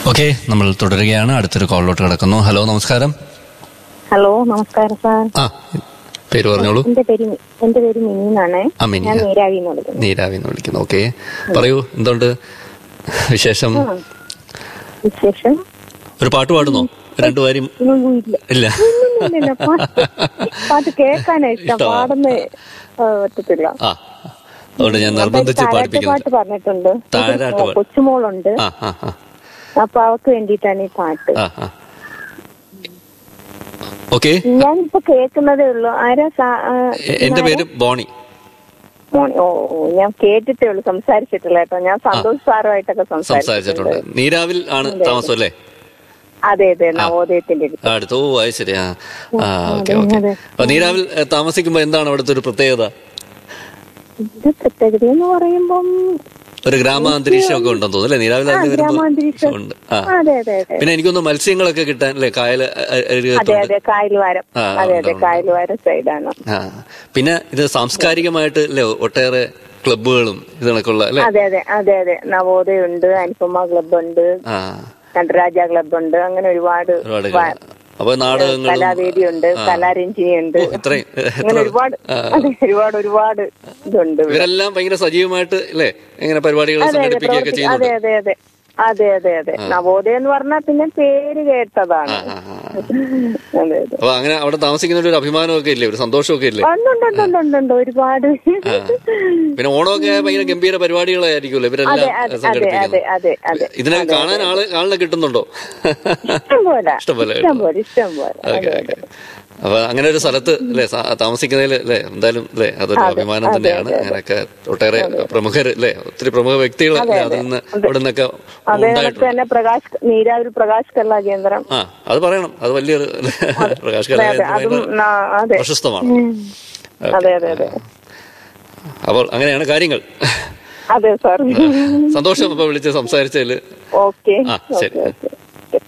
Okay നമ്മൾ തുടരുകയാണ് അടുത്തൊരു കോളിലോട്ട് കിടക്കുന്നു ഹലോ നമസ്കാരം ഹലോ നമസ്കാരം സാർ ആ പേര് പറഞ്ഞോളൂ എന്റെ പേര് മി- എന്റെ പേര് മിനി എന്നാണ് ആ, മിനി. ഞാൻ നീരാവി എന്ന് വിളിക്കുന്നത് നീരാവി എന്ന് വിളിക്കുന്നു ഓക്കെ പറയൂ എന്തുണ്ട് വിശേഷം ആ. വിശേഷം ഒരു പാട്ട് പാടുന്നോ രണ്ടുപേരും ഒന്നും ഇല്ല ഇല്ല ഇല്ല, ഇല്ല, പാട്ട് പാട്ട് കേൾക്കാനാ ഇഷ്ടം ഇഷ്ടമാ. പാടുന്ന ആ, പറ്റത്തില്ല ആ അതുകൊണ്ട് ഞാൻ നിർബന്ധിച്ച് താരാട്ട് പാടിപ്പിക്കുന്നു പാട്ട് പറഞ്ഞിട്ടുണ്ട് താരാട്ട് പാട്ട്. കൊച്ചുമോളുണ്ട് ആ ആ ആ അപ്പൊ അവക്ക് വേണ്ടിയിട്ടാണ് ഈ പാട്ട് ആ ആ ഓക്കെ ഞാനിപ്പോ കേൾക്കുന്നതേ ഉള്ളൂ ആരാ സാ- ആ, എന്റെ പേര് ബോണി മോണി. ഓ ഓ, ഞാൻ കേട്ടിട്ടേ ഉള്ളൂ സംസാരിച്ചിട്ടില്ല കേട്ടോ ഞാൻ സന്തോഷ് സാറുമായിട്ടൊക്കെ സംസാരിച്ചിട്ടുണ്ട് നീരാവിൽ ആണ് താമസം അല്ലേ അതെ അതെ നവോദയത്തിന്റെ അടുത്ത് ആ, അടുത്ത് ഓ അത് ശരി ആ ആ ഓക്കെ അതെ, ഓക്കെ അതെ. അപ്പൊ നീരാവിൽ ഏ, താമസിക്കുമ്പോ എന്താണ് അവിടുത്തെ ഒരു പ്രത്യേകത ഇത് പ്രത്യേകത എന്ന് പറയുമ്പം ഒരു ഗ്രാമാന്തരീക്ഷം ഒക്കെ ഉണ്ടെന്ന് തോന്നുന്നു അല്ലേ നീരാവിൽ ആ, അതിന് വരുമ്പോ ഗ്രാമാന്തരീക്ഷം. ഉണ്ട് ആ അതെ അതെ അതെ പിന്നെ എനിക്കൊന്ന് മത്സ്യങ്ങളൊക്കെ കിട്ടാൻ അല്ലേ കായൽ അതെ അതെ കായൽവാരം ആ, അതെ ഉണ്ട്, അതെ ഉണ്ട്. കായൽവാരം സൈഡാണ് ആ പിന്നെ ഇത് സാംസ്കാരികമായിട്ട് അല്ലേ ഒട്ടേറെ ക്ലബുകളും ഇതിനൊക്കെയുള്ള അല്ലേ അതെ അതെ അതെ അതെ നവോദയ ഉണ്ട് അനുപമ ക്ലബ് ഉണ്ട് ആ നടരാജ ക്ലബ് ഉണ്ട് അങ്ങനെ ഒരുപാട് ഒരുപാട് വ- അപ്പൊ നാടകങ്ങളും കലാവേദി ഉണ്ട് ആ. കലാരഞ്ജിനി ഉണ്ട് ഓ, ഇത്രയും അങ്ങനെ എത്ര ഒരുപാട് ആ. അതെ ഒരുപാട് ഒരുപാട് ഇതുണ്ട് ഇവിടെ. ഇവരെല്ലാം ഭയങ്കര സജീവമായിട്ട് അല്ലേ ഇങ്ങനെ പരിപാടികൾ അതെ അതെ സംഘടിപ്പിക്കുകയൊക്കെ പ്രവർത്തി- അതെ ചെയ്യുന്നുണ്ട് അതെ അതെ അതെ അതെ അതെ നവോദയ എന്ന് പറഞ്ഞാൽ പിന്നെ പേര് കേട്ടതാണ് ആ, ആ, ആ. അതെ അതെ അപ്പൊ അങ്ങനെ അവിടെ താമസിക്കുന്നതിന്റെ ഒരു അഭിമാനമൊക്കെ ഇല്ലേ ഒരു സന്തോഷമൊക്കെ ഇല്ലേ ഉണ്ട് ഉണ്ട് ഉണ്ട് ഉണ്ട് ഉണ്ട് ഉണ്ട് ഒരുപാട് പിന്നെ ഓണമൊക്കെ ഭയങ്കര ഗംഭീര പരിപാടികളായിരിക്കുമല്ലോ അതെ ഇവരെല്ലാം അതെ അതെ സംഘടിപ്പിക്കുന്നത് അതെ അതെ അതെ ഇതിനെ കാണാൻ ആള് ആളിനെ കിട്ടുന്നുണ്ടോ ഇഷ്ടം പോലെ ഇഷ്ടം പോലെ ഇഷ്ടം പോലെ ഇഷ്ടം പോലെ ഓക്കെ അതെ ഓക്കെ അപ്പൊ അങ്ങനെ ഒരു സ്ഥലത്ത് അല്ലെ താമസിക്കുന്നതിൽ അല്ലേ എന്തായാലും അല്ലേ അതൊരു അതെ, അഭിമാനം അതെ, തന്നെയാണ് അതെ, അതെ. അങ്ങനെയൊക്കെ ഒട്ടേറെ പ്രമുഖർ അല്ലേ ഒത്തിരി പ്രമുഖ വ്യക്തികൾ അതെ, അതിൽ അതെ. നിന്ന് അതെ. അവിടെ നിന്നൊക്കെ അതേ കണക്ക് ഉണ്ടായിട്ടുണ്ട് തന്നെ പ്രകാശ് നീരാവിൽ പ്രകാശ് കല്ലാ കേന്ദ്രം ആ അത് പറയണം അത് വലിയൊരു പ്രകാശ് അതെ അതെ കലാലയത്തിന് അതും ഭയങ്കര നാ- അതെ പ്രശസ്തമാണ് ഉം. അതെ അതെ അതെ അപ്പോൾ അങ്ങനെയാണ് കാര്യങ്ങൾ അതെ സാർ സന്തോഷം അപ്പൊ വിളിച്ച് സംസാരിച്ചതിൽ ഓക്കെ ആ ശരി ഓക്കെ ഓക്കെ